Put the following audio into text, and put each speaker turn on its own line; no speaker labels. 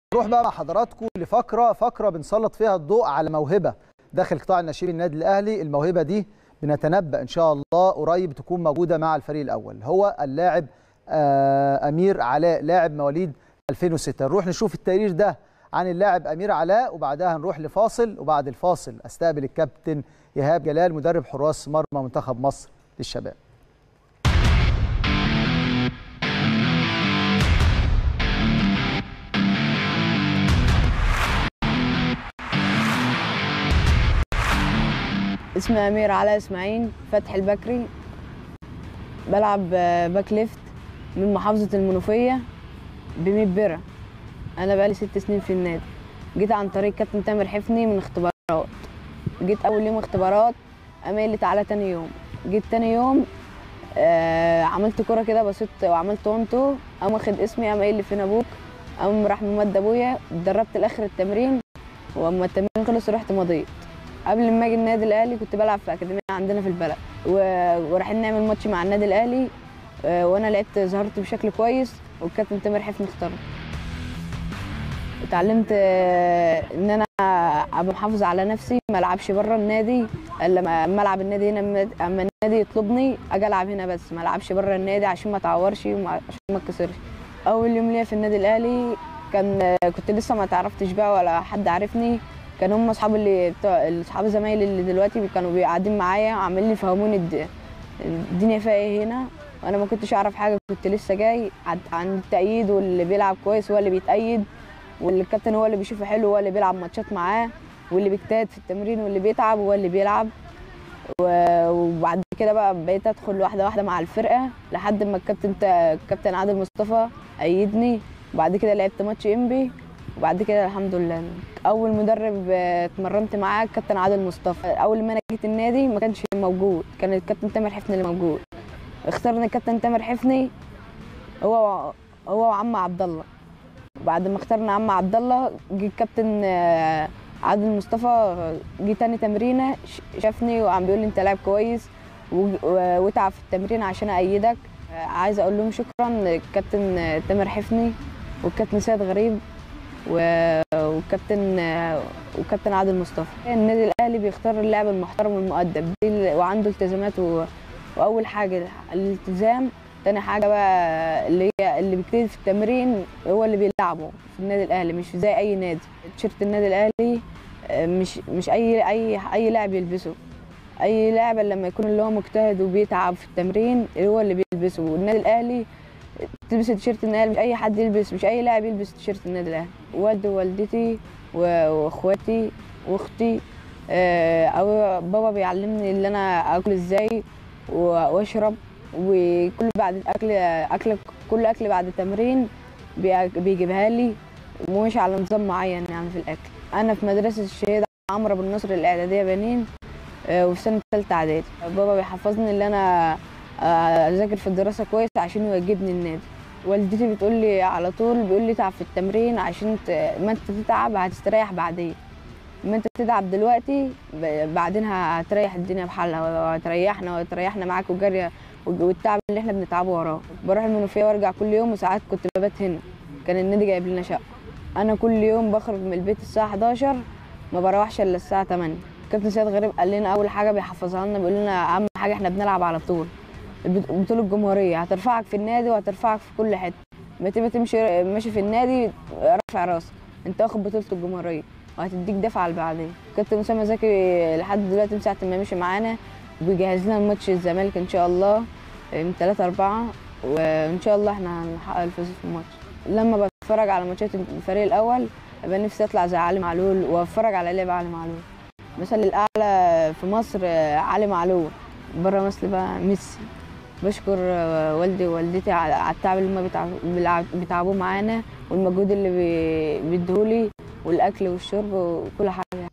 نروح بقى مع حضراتكم لفقره فقره بنسلط فيها الضوء على موهبه داخل قطاع الناشئين النادي الاهلي الموهبه دي بنتنبأ ان شاء الله قريب تكون موجوده مع الفريق الاول هو اللاعب آه، امير علاء لاعب مواليد 2006 نروح نشوف التقرير ده عن اللاعب امير علاء وبعدها هنروح لفاصل وبعد الفاصل استقبل الكابتن ايهاب جلال مدرب حراس مرمى منتخب مصر للشباب
اسمي أمير علاء إسماعيل فتحي البكري بلعب آه، باك ليفت من محافظة المنوفية بميت بيرة أنا بقالي ست سنين في النادي جيت عن طريق كابتن تامر حفني من اختبارات جيت أول يوم اختبارات قام قايل لي تعالى تاني يوم جيت تاني يوم آه عملت كرة كده بسيط وعملت وانتو قام واخد اسمي قام قايل لي فين أبوك قام راح ممد أبويا اتدربت لآخر التمرين وأما التمرين خلص رحت مضيت قبل ما اجي النادي الاهلي كنت بلعب في اكاديميه عندنا في البلد و- ورايحين نعمل ماتش مع النادي الاهلي آه، وانا لعبت ظهرت بشكل كويس والكابتن تامر حفني اختارني اتعلمت آه، ان انا ابقى محافظ على نفسي ما العبش بره النادي الا لما أما العب النادي هنا أما- اما النادي يطلبني اجي العب هنا بس ما العبش بره النادي عشان ما اتعورش وعشان ما اتكسرش اول يوم ليا في النادي الاهلي كان آه، كنت لسه ما تعرفتش بقى ولا حد عارفني كان هم اصحاب اللي بتوع اصحاب زمايلي اللي دلوقتي كانوا قاعدين معايا عاملين يفهموني الد- الدنيا فيها ايه هنا وانا ما كنتش اعرف حاجه كنت لسه جاي عن- عن التأييد واللي بيلعب كويس هو اللي بيتأيد واللي الكابتن هو اللي بيشوفه حلو هو اللي بيلعب ماتشات معاه واللي بيجتهد في التمرين واللي بيتعب هو اللي بيلعب و- وبعد كده بقى بقيت ادخل واحده واحده مع الفرقه لحد ما الكابتن تا- الكابتن عادل مصطفى ايدني وبعد كده لعبت ماتش انبي وبعد كده الحمد لله اول مدرب آه، اتمرنت معاه الكابتن عادل مصطفى اول ما انا جيت النادي ما كانش موجود كان الكابتن تامر حفني اللي موجود اختارني الكابتن تامر حفني هو هو وعم عبد الله بعد ما اخترنا عم عبد الله جه الكابتن آه، عادل مصطفى جه تاني تمرينه ش- شافني وعم بيقول لي انت لاعب كويس و- و- واتعب في التمرين عشان ايدك آه، عايزه اقول لهم شكرا الكابتن آه، تامر حفني والكابتن سيد غريب و- والكابتن آه، والكابتن عادل مصطفى النادي الاهلي بيختار اللاعب المحترم والمؤدب دي ال- وعنده التزامات و... واول حاجه الالتزام تاني حاجه بقى اللي هي اللي بيجتهد في التمرين هو اللي بيلعبه في النادي الاهلي مش زي اي نادي تيشيرت النادي الاهلي آه، مش مش اي اي اي لاعب يلبسه اي لاعب لما يكون اللي هو مجتهد وبيتعب في التمرين هو اللي بيلبسه والنادي الاهلي تلبس تيشيرت النادي الأهلي، مش اي حد يلبس مش اي لاعب يلبس تيشيرت النادي الاهلي والدي ووالدتي و- واخواتي واختي آه، او بابا بيعلمني اللي انا اكل ازاي و- واشرب وكل بعد الاكل اكل كل اكل بعد التمرين بي- بيجيبها لي ومش على نظام معين يعني في الاكل انا في مدرسه الشهيد عمرو بن نصر الاعداديه بنين آه، وفي سنه ثالثه اعدادي بابا بيحفظني اللي انا آه، اذاكر في الدراسه كويس عشان يوجبني النادي والدتي بتقول لي على طول بيقول لي تعب في التمرين عشان ت... ما انت تتعب هتستريح بعدين ما انت تتعب دلوقتي ب... بعدين هتريح الدنيا بحالها وهتريحنا وتريحنا معاك وجاريه والتعب اللي احنا بنتعبه وراه بروح المنوفيه وارجع كل يوم وساعات كنت ببات هنا كان النادي جايب لنا شقه انا كل يوم بخرج من البيت الساعه 11 ما بروحش الا الساعه 8 كابتن سيد غريب قال لنا اول حاجه بيحفظها لنا بيقول لنا اهم حاجه احنا بنلعب على طول البط- بطولة الجمهورية هترفعك في النادي وهترفعك في كل حتة ما تبقى تمشي ماشي في النادي رافع راسك انت واخد بطولة الجمهورية وهتديك دفعة لبعدين كابتن أسامة زكي لحد دلوقتي من ساعة ما مشي معانا بيجهز لنا ماتش الزمالك إن شاء الله من 3 4 وإن شاء الله احنا هنحقق الفوز في الماتش لما بتفرج على ماتشات الفريق الأول أبقى نفسي أطلع زي علي معلول وأتفرج على لعب علي معلول مثل الأعلى في مصر علي معلول بره مصر بقى ميسي بشكر آه، والدي ووالدتي على على التعب اللي هم بيتعب- بيلعب- بيتعبوه معانا والمجهود اللي بي- بيديهولي والاكل والشرب وكل حاجه